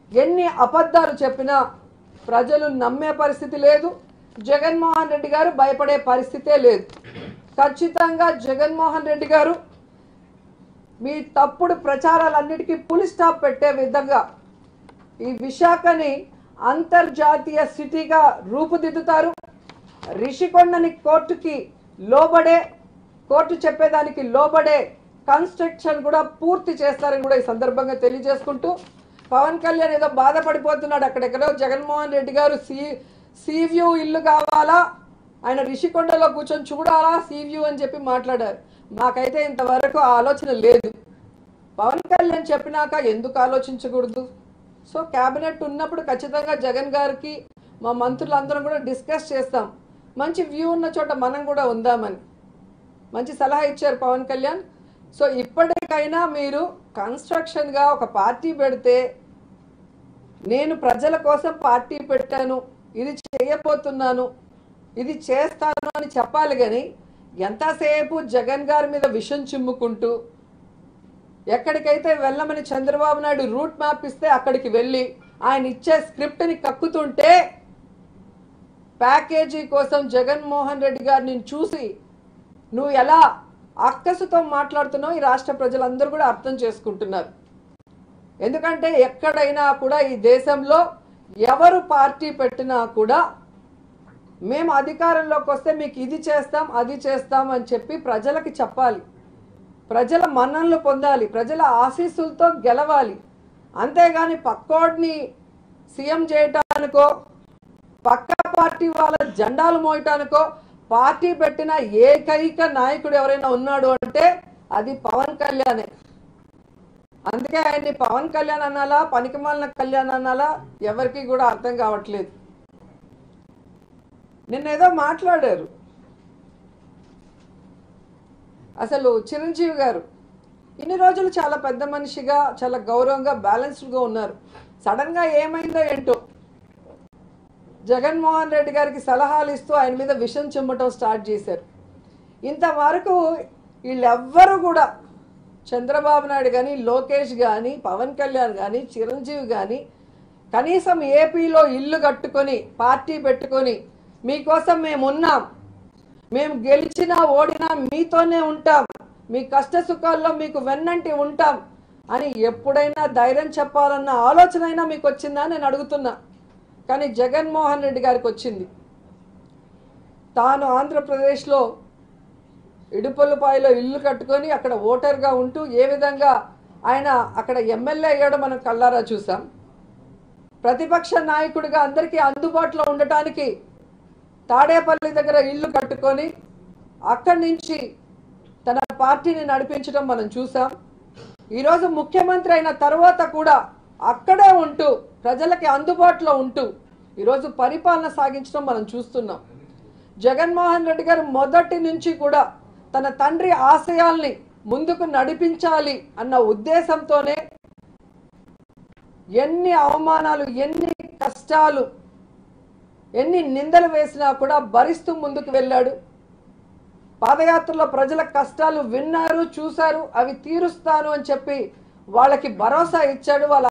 ఎన్ని అబద్ధాలు చెప్పినా ప్రజలు నమ్మే పరిస్థితి లేదు జగన్మోహన్ రెడ్డి గారు భయపడే పరిస్థితే లేదు ఖచ్చితంగా జగన్మోహన్ రెడ్డి గారు మీ తప్పుడు ప్రచారాలన్నిటికీ పులి స్టాప్ పెట్టే విధంగా ఈ విశాఖని అంతర్జాతీయ సిటీగా రూపుదిద్దుతారు రిషికొండని కోర్టుకి లోబడే కోర్టు చెప్పేదానికి లోబడే కన్స్ట్రక్షన్ కూడా పూర్తి చేస్తారని కూడా ఈ సందర్భంగా తెలియజేసుకుంటూ పవన్ కళ్యాణ్ ఏదో బాధపడిపోతున్నాడు అక్కడెక్కడో జగన్మోహన్ రెడ్డి గారు సీ సీ వ్యూ ఇల్లు కావాలా ఆయన రిషికొండలో కూర్చొని చూడాలా సీ వ్యూ అని చెప్పి మాట్లాడారు మాకైతే ఇంతవరకు ఆ ఆలోచన లేదు పవన్ కళ్యాణ్ చెప్పినాక ఎందుకు ఆలోచించకూడదు సో క్యాబినెట్ ఉన్నప్పుడు ఖచ్చితంగా జగన్ గారికి మా మంత్రులందరం కూడా డిస్కస్ చేస్తాం మంచి వ్యూ ఉన్న చోట మనం కూడా ఉందామని మంచి సలహా ఇచ్చారు పవన్ కళ్యాణ్ సో ఇప్పటికైనా మీరు కన్స్ట్రక్షన్గా ఒక పార్టీ పెడితే నేను ప్రజల కోసం పార్టీ పెట్టాను ఇది చేయబోతున్నాను ఇది చేస్తాను అని చెప్పాలి కానీ ఎంతసేపు జగన్ గారి మీద విషం చిమ్ముకుంటూ ఎక్కడికైతే వెళ్ళమని చంద్రబాబు నాయుడు రూట్ మ్యాప్ ఇస్తే అక్కడికి వెళ్ళి ఆయన ఇచ్చే స్క్రిప్ట్ని కక్కుతుంటే ప్యాకేజీ కోసం జగన్మోహన్ రెడ్డి గారిని చూసి నువ్వు ఎలా అక్కసుతో మాట్లాడుతున్నావు ఈ రాష్ట్ర ప్రజలందరూ కూడా అర్థం చేసుకుంటున్నారు ఎందుకంటే ఎక్కడైనా కూడా ఈ దేశంలో ఎవరు పార్టీ పెట్టినా కూడా మేము అధికారంలోకి వస్తే మీకు ఇది చేస్తాం అది చేస్తాం అని చెప్పి ప్రజలకి చెప్పాలి ప్రజల మన్ననలు పొందాలి ప్రజల ఆశీస్సులతో గెలవాలి అంతేగాని పక్కోడిని సీఎం చేయటానికో పక్క పార్టీ వాళ్ళ జెండాలు మోయటానికో పార్టీ పెట్టిన ఏకైక నాయకుడు ఎవరైనా ఉన్నాడు అంటే అది పవన్ కళ్యాణే అందుకే ఆయన్ని పవన్ కళ్యాణ్ అనాలా పనికిమాలిన కళ్యాణ్ అనాలా ఎవరికి కూడా అర్థం కావట్లేదు నిన్నేదో మాట్లాడారు అసలు చిరంజీవి గారు ఇన్ని రోజులు చాలా పెద్ద మనిషిగా చాలా గౌరవంగా బ్యాలెన్స్డ్గా ఉన్నారు సడన్గా ఏమైందో ఏంటో జగన్మోహన్ రెడ్డి గారికి సలహాలు ఇస్తూ ఆయన మీద విషం చిమ్మటం స్టార్ట్ చేశారు ఇంతవరకు వీళ్ళెవ్వరూ కూడా చంద్రబాబు నాయుడు కానీ లోకేష్ కానీ పవన్ కళ్యాణ్ కానీ చిరంజీవి కానీ కనీసం ఏపీలో ఇల్లు కట్టుకొని పార్టీ పెట్టుకొని మీకోసం మేము ఉన్నాం మేము గెలిచినా ఓడినా మీతోనే ఉంటాం మీ కష్ట సుఖాల్లో మీకు వెన్నంటి ఉంటాం అని ఎప్పుడైనా ధైర్యం చెప్పాలన్న ఆలోచన అయినా మీకు వచ్చిందా నేను అడుగుతున్నా కానీ జగన్మోహన్ రెడ్డి గారికి వచ్చింది తాను ఆంధ్రప్రదేశ్లో ఇడుపల్లిపాయలో ఇల్లు కట్టుకొని అక్కడ ఓటర్గా ఉంటూ ఏ విధంగా ఆయన అక్కడ ఎమ్మెల్యే అయ్యాడో మనం కల్లారా చూసాం ప్రతిపక్ష నాయకుడిగా అందరికీ అందుబాటులో ఉండటానికి తాడేపల్లి దగ్గర ఇల్లు కట్టుకొని అక్కడి నుంచి తన పార్టీని నడిపించడం మనం చూసాం ఈరోజు ముఖ్యమంత్రి అయిన తర్వాత కూడా అక్కడే ఉంటూ ప్రజలకి అందుబాటులో ఉంటూ ఈరోజు పరిపాలన సాగించడం మనం చూస్తున్నాం జగన్మోహన్ రెడ్డి గారు మొదటి నుంచి కూడా తన తండ్రి ఆశయాల్ని ముందుకు నడిపించాలి అన్న ఉద్దేశంతోనే ఎన్ని అవమానాలు ఎన్ని కష్టాలు ఎన్ని నిందలు వేసినా కూడా భరిస్తూ ముందుకు వెళ్ళాడు పాదయాత్రలో ప్రజల కష్టాలు విన్నారు చూశారు అవి తీరుస్తాను అని చెప్పి వాళ్ళకి భరోసా ఇచ్చాడు వాళ్ళ